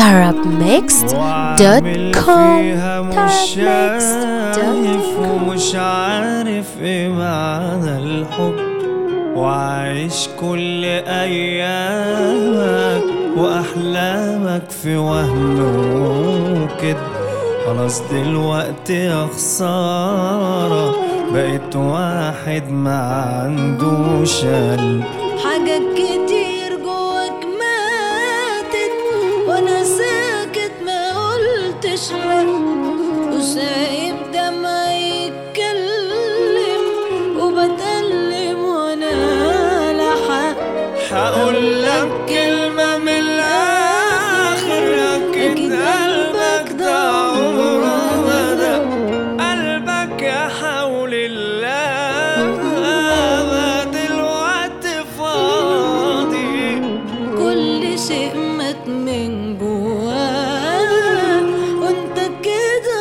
tarabmixed.com فيها مش شايف ومش عارف ايه معنى الحب وعايش كل ايامك واحلامك في وهم وكده خلاص دلوقتي يا خسارة بقيت واحد ما عندوش قلب حاجات كتير جواك ماتت وانا ساكت ما قلتش لا وسايب دمعي يتكلم وبتألم وانا لا حق هقول لك كلمة من الآخر أكيد أكيد قلبك ده عمره ما ده قلبك يا حول الله ما دلوقتي فاضي كل شيء مات من جواه وانت كده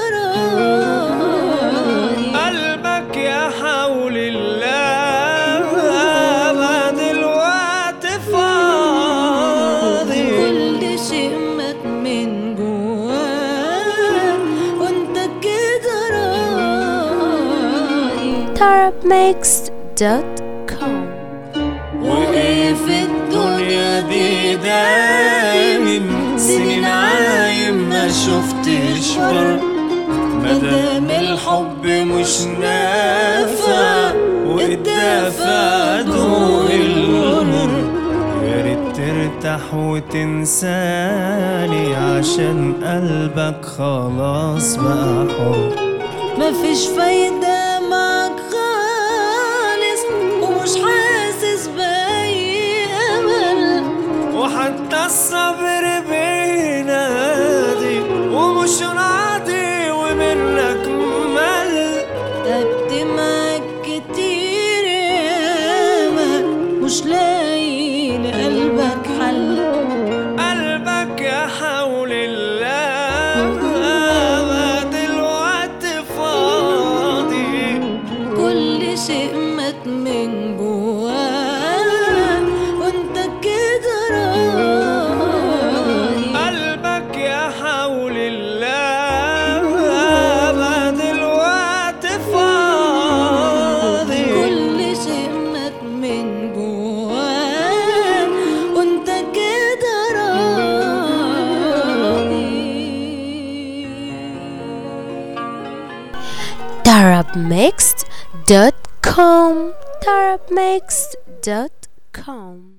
راضي قلبك يا حول الله ما دلوقتي فاضي كل شيء مات من جواه وانت كده راضي tarabmixed.com وايه في الدنيا دي دايم سنين عايم ما شفتش فرق مادام الحب مش نافع والدافع دوق المر يا ريت ترتاح وتنساني عشان قلبك خلاص بقى حر مفيش فايدة معك خالص ومش حاسس بأي أمل وحتى الصبر بينادي ومش راضي ومنك مل تعبت معاك كتير ياما مش لاقي لقلبك حل قلبك يا حول الله ما دلوقتي فاضي كل شيء مات من جواه وانت كده راضي قلبك يا حول الله ما دلوقتي فاضي كل شيء مات من جواه وانت كده راضي tarabmixed.com tarabmixed.com